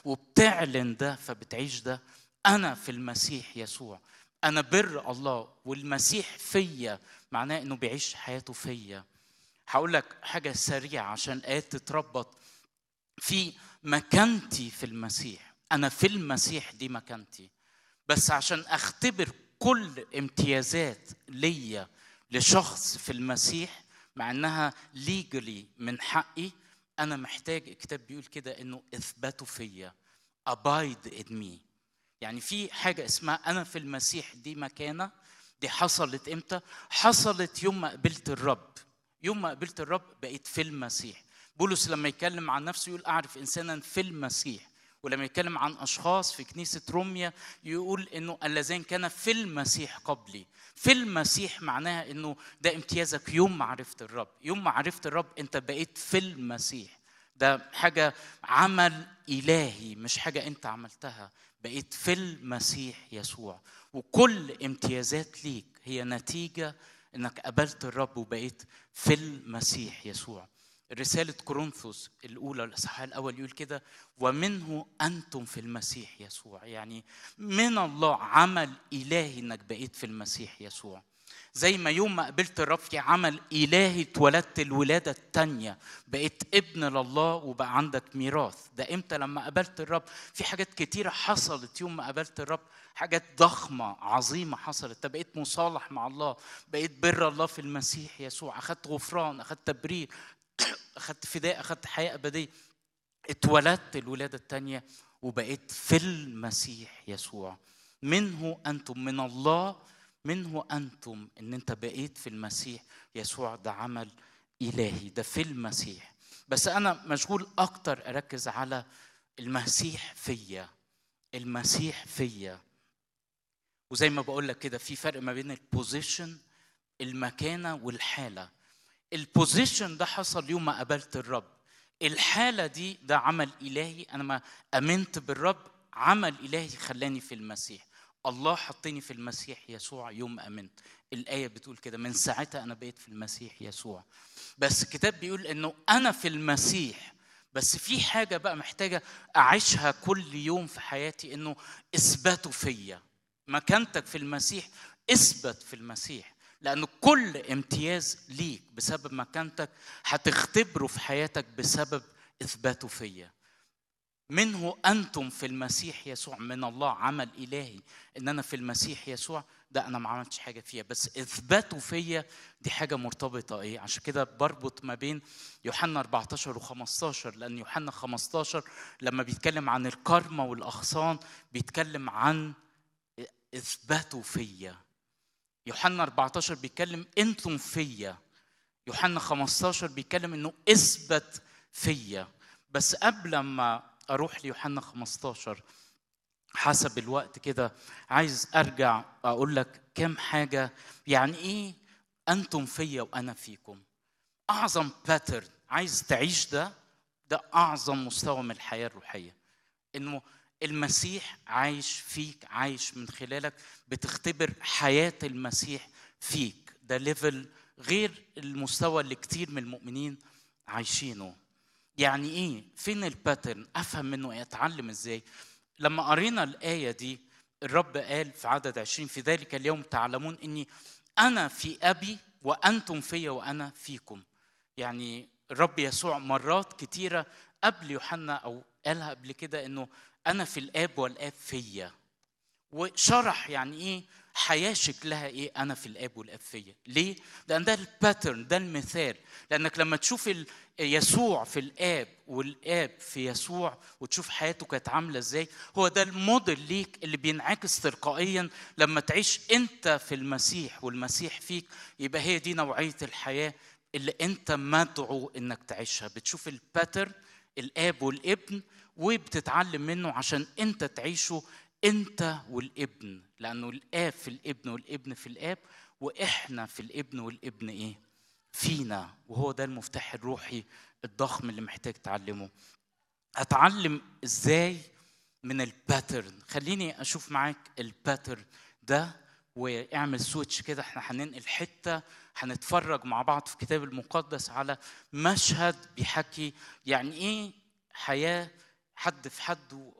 وبتعلن ده فبتعيش ده انا في المسيح يسوع انا بر الله والمسيح فيا معناه انه بيعيش حياته فيا هقول لك حاجه سريعه عشان الايات تتربط في مكانتي في المسيح انا في المسيح دي مكانتي بس عشان اختبر كل امتيازات ليا لشخص في المسيح مع انها ليجلي من حقي انا محتاج الكتاب بيقول كده انه اثبتوا فيا abide in me يعني في حاجه اسمها انا في المسيح دي مكانه دي حصلت امتى حصلت يوم ما قبلت الرب يوم ما قبلت الرب بقيت في المسيح بولس لما يتكلم عن نفسه يقول اعرف انسانا في المسيح ولما يتكلم عن اشخاص في كنيسه روميا يقول انه اللذين كان في المسيح قبلي في المسيح معناها انه ده امتيازك يوم ما عرفت الرب يوم ما عرفت الرب انت بقيت في المسيح ده حاجه عمل الهي مش حاجه انت عملتها بقيت في المسيح يسوع وكل امتيازات ليك هي نتيجه انك قبلت الرب وبقيت في المسيح يسوع رسالة كورنثوس الأولى الإصحاح الأول يقول كده ومنه أنتم في المسيح يسوع يعني من الله عمل إلهي إنك بقيت في المسيح يسوع زي ما يوم ما قبلت الرب في عمل إلهي اتولدت الولادة التانية بقيت ابن لله وبقى عندك ميراث ده إمتى لما قبلت الرب في حاجات كتيرة حصلت يوم ما قبلت الرب حاجات ضخمة عظيمة حصلت انت بقيت مصالح مع الله بقيت بر الله في المسيح يسوع أخدت غفران أخدت تبرير أخدت فداء أخدت حياة أبدية اتولدت الولادة التانية وبقيت في المسيح يسوع منه أنتم من الله منه أنتم إن أنت بقيت في المسيح يسوع ده عمل إلهي ده في المسيح بس أنا مشغول أكتر أركز على المسيح فيا المسيح فيا وزي ما بقول لك كده في فرق ما بين البوزيشن المكانه والحاله البوزيشن ده حصل يوم ما قابلت الرب الحاله دي ده عمل الهي انا ما امنت بالرب عمل الهي خلاني في المسيح الله حطني في المسيح يسوع يوم ما امنت الايه بتقول كده من ساعتها انا بقيت في المسيح يسوع بس الكتاب بيقول انه انا في المسيح بس في حاجه بقى محتاجه اعيشها كل يوم في حياتي انه اثبتوا فيا مكانتك في المسيح اثبت في المسيح لأن كل امتياز ليك بسبب مكانتك هتختبره في حياتك بسبب إثباته فيا منه أنتم في المسيح يسوع من الله عمل إلهي إن أنا في المسيح يسوع ده أنا ما عملتش حاجة فيها بس إثباته فيا دي حاجة مرتبطة إيه عشان كده بربط ما بين يوحنا 14 و15 لأن يوحنا 15 لما بيتكلم عن الكرمة والأغصان بيتكلم عن اثبتوا فيا يوحنا 14 بيتكلم انتم فيا يوحنا 15 بيتكلم انه اثبت فيا بس قبل ما اروح ليوحنا 15 حسب الوقت كده عايز ارجع اقول لك كام حاجه يعني ايه انتم فيا وانا فيكم اعظم باترن عايز تعيش ده ده اعظم مستوى من الحياه الروحيه انه المسيح عايش فيك عايش من خلالك بتختبر حياة المسيح فيك ده ليفل غير المستوى اللي كتير من المؤمنين عايشينه يعني ايه فين الباترن افهم منه ايه اتعلم ازاي لما قرينا الايه دي الرب قال في عدد عشرين في ذلك اليوم تعلمون اني انا في ابي وانتم فيا وانا فيكم يعني الرب يسوع مرات كتيره قبل يوحنا او قالها قبل كده انه انا في الاب والاب فيا وشرح يعني ايه حياه شكلها ايه انا في الاب والاب فيا ليه لان ده الباترن ده المثال لانك لما تشوف يسوع في الاب والاب في يسوع وتشوف حياته كانت عامله ازاي هو ده الموديل ليك اللي بينعكس تلقائيا لما تعيش انت في المسيح والمسيح فيك يبقى هي دي نوعيه الحياه اللي انت مدعو انك تعيشها بتشوف الباترن الاب والابن وبتتعلم منه عشان انت تعيشه انت والابن لانه الاب في الابن والابن في الاب واحنا في الابن والابن ايه فينا وهو ده المفتاح الروحي الضخم اللي محتاج تعلمه اتعلم ازاي من الباترن خليني اشوف معاك الباترن ده واعمل سويتش كده احنا هننقل حته هنتفرج مع بعض في الكتاب المقدس على مشهد بيحكي يعني ايه حياه حد في حد